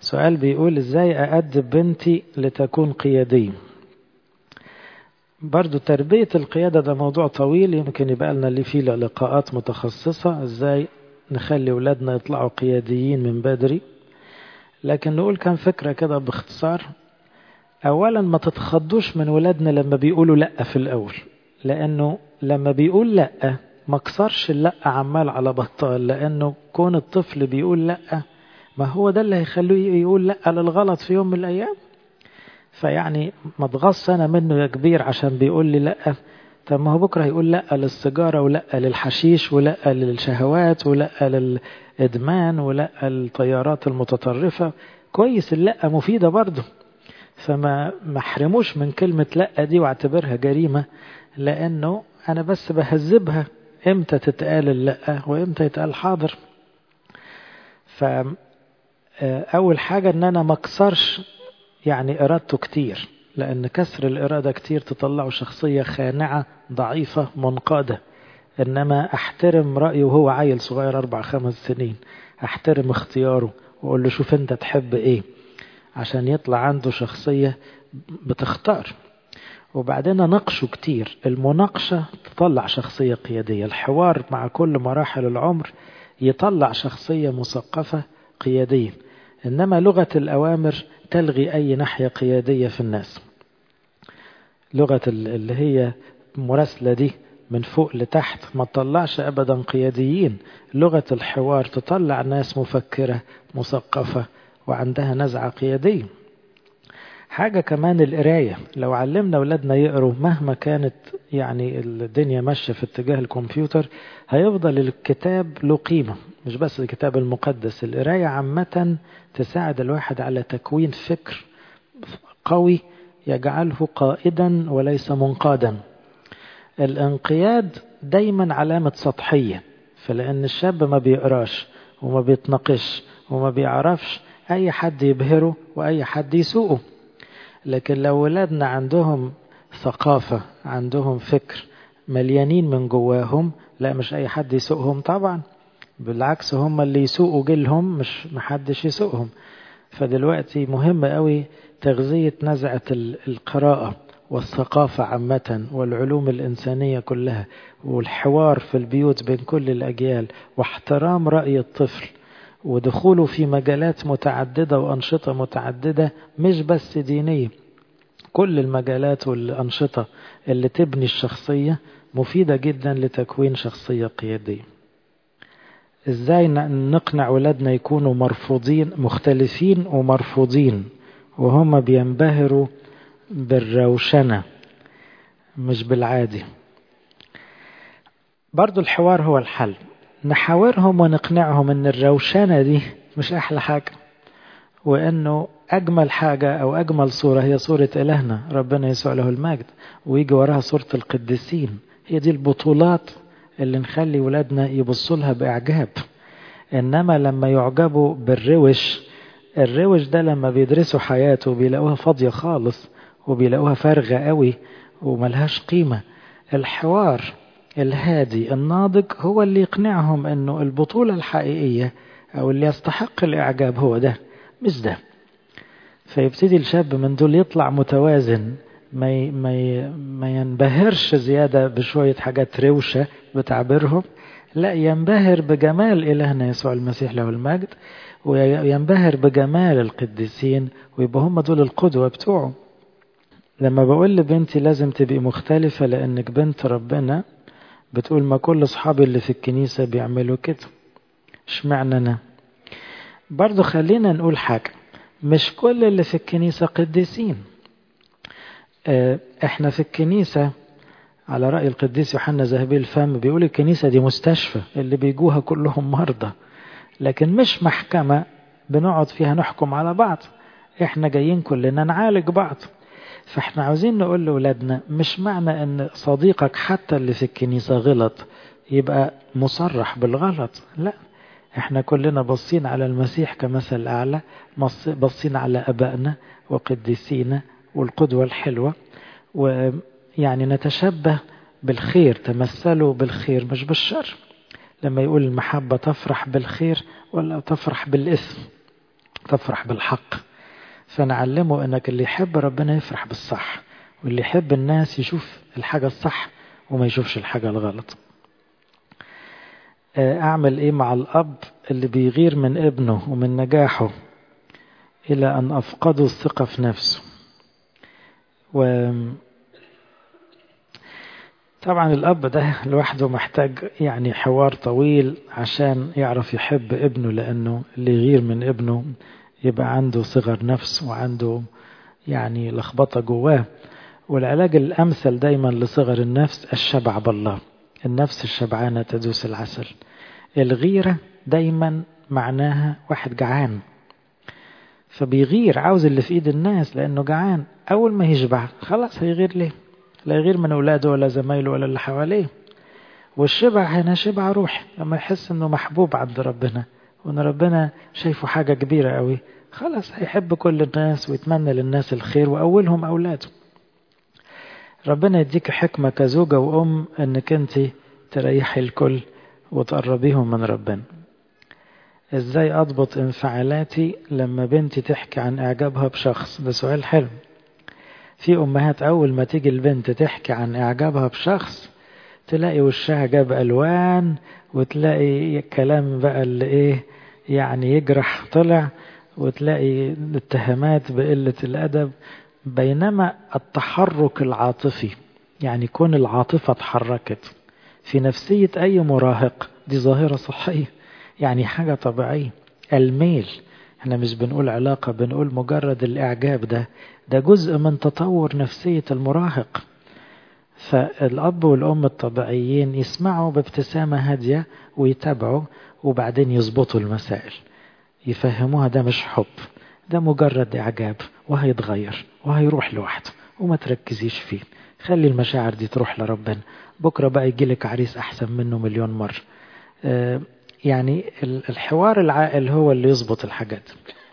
سؤال بيقول ازاي أأدب بنتي لتكون قيادية برضو تربية القيادة ده موضوع طويل يمكن يبقى لنا اللي فيه لقاءات متخصصة ازاي نخلي ولادنا يطلعوا قياديين من بدري لكن نقول كم فكرة كده باختصار أولا ما تتخضوش من ولادنا لما بيقولوا لأ في الأول لأنه لما بيقول لأ ما كسرش اللأ عمال على بطال لأنه كون الطفل بيقول لأ ما هو ده اللي هيخليه يقول لأ للغلط في يوم من الأيام فيعني ما تغص أنا منه يا كبير عشان بيقول لي لأ طب ما هو بكرة هيقول لأ للسيجارة ولأ للحشيش ولأ للشهوات ولأ للإدمان ولأ للطيارات المتطرفة كويس اللأ مفيدة برضه فما محرموش من كلمة لأ دي واعتبرها جريمة لأنه أنا بس بهذبها إمتى تتقال اللأ وإمتى يتقال حاضر فأول حاجة أن أنا ما أكسرش يعني إرادته كتير لأن كسر الإرادة كتير تطلعه شخصية خانعة ضعيفة منقادة إنما أحترم رأيه وهو عيل صغير أربع خمس سنين أحترم اختياره وأقول له شوف أنت تحب إيه عشان يطلع عنده شخصية بتختار وبعدين نقشه كتير المناقشة تطلع شخصية قيادية الحوار مع كل مراحل العمر يطلع شخصية مثقفة قيادية إنما لغة الأوامر تلغي أي ناحية قيادية في الناس لغة اللي هي مراسلة دي من فوق لتحت ما تطلعش أبدا قياديين لغة الحوار تطلع ناس مفكرة مثقفة وعندها نزعة قيادية حاجة كمان القراية لو علمنا أولادنا يقروا مهما كانت يعني الدنيا ماشية في اتجاه الكمبيوتر هيفضل الكتاب له قيمة مش بس الكتاب المقدس القراية عامة تساعد الواحد على تكوين فكر قوي يجعله قائدا وليس منقادا الانقياد دايما علامة سطحية فلأن الشاب ما بيقراش وما بيتناقش وما بيعرفش أي حد يبهره وأي حد يسوقه لكن لو ولادنا عندهم ثقافة عندهم فكر مليانين من جواهم لا مش أي حد يسوقهم طبعا بالعكس هم اللي يسوقوا جيلهم مش محدش يسوقهم فدلوقتي مهم قوي تغذية نزعة القراءة والثقافة عامة والعلوم الإنسانية كلها والحوار في البيوت بين كل الأجيال واحترام رأي الطفل ودخوله في مجالات متعددة وأنشطة متعددة مش بس دينية كل المجالات والأنشطة اللي تبني الشخصية مفيدة جدا لتكوين شخصية قيادية ازاي نقنع ولادنا يكونوا مرفوضين مختلفين ومرفوضين وهم بينبهروا بالروشنة مش بالعادي برضو الحوار هو الحل نحاورهم ونقنعهم ان الروشنة دي مش احلى حاجة وانه اجمل حاجة او اجمل صورة هي صورة الهنا ربنا يسوع له المجد ويجي وراها صورة القديسين هي دي البطولات اللي نخلي ولادنا يبصوا لها باعجاب انما لما يعجبوا بالروش الروش ده لما بيدرسوا حياته بيلاقوها فاضية خالص وبيلاقوها فارغة قوي وملهاش قيمة الحوار الهادي الناضج هو اللي يقنعهم انه البطولة الحقيقية او اللي يستحق الاعجاب هو ده مش ده فيبتدي الشاب من دول يطلع متوازن ما ي... ما ي... ما ينبهرش زيادة بشوية حاجات روشة بتعبيرهم لا ينبهر بجمال إلهنا يسوع المسيح له المجد وينبهر بجمال القديسين ويبقى هم دول القدوة بتوعه لما بقول لبنتي لازم تبقي مختلفة لأنك بنت ربنا بتقول ما كل أصحابي اللي في الكنيسة بيعملوا كده اشمعنى أنا برضو خلينا نقول حاجة مش كل اللي في الكنيسة قديسين اه احنا في الكنيسة على رأي القديس يوحنا ذهبي الفم بيقول الكنيسة دي مستشفى اللي بيجوها كلهم مرضى لكن مش محكمة بنقعد فيها نحكم على بعض احنا جايين كلنا نعالج بعض فاحنا عاوزين نقول لأولادنا مش معنى ان صديقك حتى اللي في الكنيسة غلط يبقى مصرح بالغلط لا احنا كلنا باصين على المسيح كمثل اعلى باصين على ابائنا وقديسينا والقدوة الحلوة ويعني نتشبه بالخير تمثلوا بالخير مش بالشر لما يقول المحبة تفرح بالخير ولا تفرح بالإثم تفرح بالحق فنعلمه انك اللي يحب ربنا يفرح بالصح واللي يحب الناس يشوف الحاجة الصح وما يشوفش الحاجة الغلط اعمل ايه مع الاب اللي بيغير من ابنه ومن نجاحه الى ان افقده الثقة في نفسه و طبعا الاب ده لوحده محتاج يعني حوار طويل عشان يعرف يحب ابنه لانه اللي يغير من ابنه يبقى عنده صغر نفس وعنده يعني لخبطة جواه والعلاج الأمثل دايما لصغر النفس الشبع بالله النفس الشبعانة تدوس العسل الغيرة دايما معناها واحد جعان فبيغير عاوز اللي في ايد الناس لانه جعان اول ما يشبع خلاص هيغير ليه لا يغير من اولاده ولا زمايله ولا اللي حواليه والشبع هنا شبع روحي لما يحس انه محبوب عند ربنا وان ربنا شايفه حاجة كبيرة قوي خلاص هيحب كل الناس ويتمنى للناس الخير واولهم اولاده ربنا يديك حكمة كزوجة وام انك انت تريحي الكل وتقربيهم من ربنا ازاي اضبط انفعالاتي لما بنتي تحكي عن اعجابها بشخص ده سؤال حلو في امهات اول ما تيجي البنت تحكي عن اعجابها بشخص تلاقي وشها جاب الوان وتلاقي كلام بقى اللي ايه يعني يجرح طلع وتلاقي اتهامات بقلة الادب بينما التحرك العاطفي يعني كون العاطفة اتحركت في نفسية اي مراهق دي ظاهرة صحية يعني حاجة طبيعية الميل احنا مش بنقول علاقة بنقول مجرد الاعجاب ده ده جزء من تطور نفسية المراهق فالأب والأم الطبيعيين يسمعوا بابتسامة هادية ويتابعوا وبعدين يظبطوا المسائل يفهموها ده مش حب ده مجرد إعجاب وهيتغير وهيروح لوحده وما تركزيش فيه خلي المشاعر دي تروح لربنا بكرة بقى يجيلك عريس أحسن منه مليون مرة آه يعني الحوار العاقل هو اللي يظبط الحاجات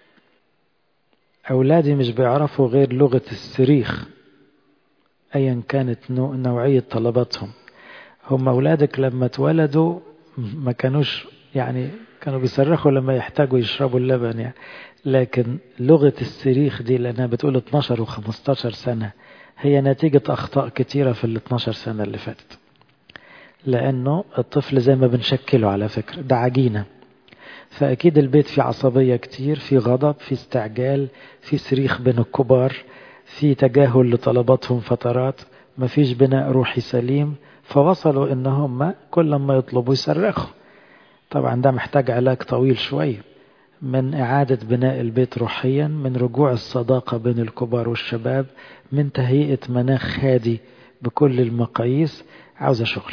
أولادي مش بيعرفوا غير لغة الصريخ أيا كانت نوعية طلباتهم هم أولادك لما اتولدوا ما كانوش يعني كانوا بيصرخوا لما يحتاجوا يشربوا اللبن يعني لكن لغة الصريخ دي لأنها بتقول 12 و15 سنة هي نتيجة أخطاء كتيرة في ال 12 سنة اللي فاتت لأنه الطفل زي ما بنشكله على فكرة ده عجينة فأكيد البيت فيه عصبية كتير في غضب في استعجال في صريخ بين الكبار في تجاهل لطلباتهم فترات ما فيش بناء روحي سليم فوصلوا ان هم كل ما يطلبوا يصرخوا طبعا ده محتاج علاج طويل شوية من إعادة بناء البيت روحيا من رجوع الصداقة بين الكبار والشباب من تهيئة مناخ هادي بكل المقاييس عاوزة شغل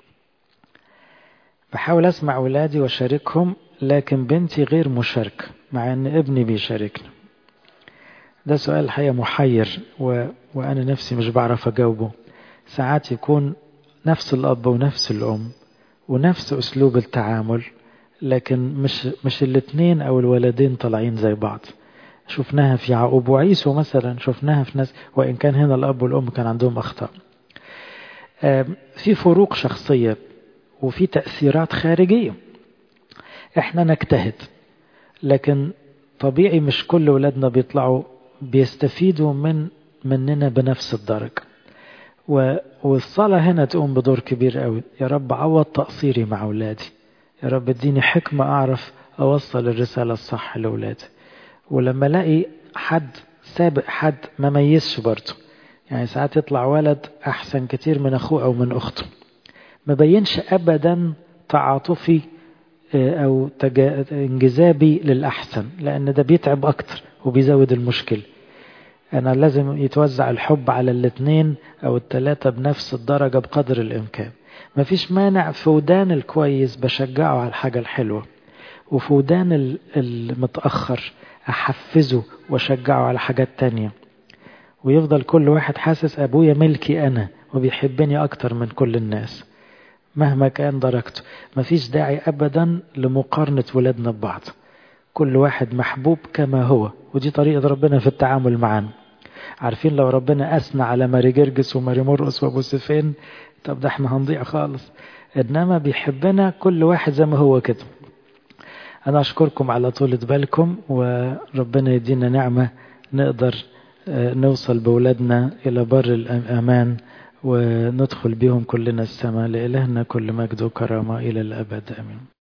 بحاول أسمع أولادي وأشاركهم لكن بنتي غير مشاركة مع أن ابني بيشاركني ده سؤال الحقيقة محير و... وأنا نفسي مش بعرف أجاوبه ساعات يكون نفس الأب ونفس الأم ونفس أسلوب التعامل لكن مش مش الاثنين أو الولدين طالعين زي بعض شفناها في يعقوب وعيسو مثلا شفناها في ناس وإن كان هنا الأب والأم كان عندهم أخطاء في فروق شخصية وفي تأثيرات خارجية احنا نجتهد لكن طبيعي مش كل ولادنا بيطلعوا بيستفيدوا من مننا بنفس الدرجة والصلاة هنا تقوم بدور كبير قوي يا رب عوض تقصيري مع أولادي يا رب اديني حكمة أعرف أوصل الرسالة الصح لأولادي ولما ألاقي حد سابق حد ما ميزش برضه يعني ساعات يطلع ولد أحسن كتير من أخوه أو من أخته ما بينش أبدا تعاطفي أو تجا... انجذابي للأحسن لأن ده بيتعب أكتر وبيزود المشكلة أنا لازم يتوزع الحب على الاثنين أو الثلاثة بنفس الدرجة بقدر الإمكان مفيش مانع في ودان الكويس بشجعه على الحاجة الحلوة وفي ودان المتأخر أحفزه وأشجعه على حاجات تانية ويفضل كل واحد حاسس أبويا ملكي أنا وبيحبني أكتر من كل الناس مهما كان درجته مفيش داعي أبدا لمقارنة ولادنا ببعض كل واحد محبوب كما هو ودي طريقة ربنا في التعامل معانا عارفين لو ربنا أثنى على ماري جرجس وماري مرقس وأبو سفين طب ده احنا هنضيع خالص إنما بيحبنا كل واحد زي ما هو كده أنا أشكركم على طولة بالكم وربنا يدينا نعمة نقدر نوصل بولادنا إلى بر الأمان وندخل بهم كلنا السماء لإلهنا كل مجد وكرامة إلى الأبد آمين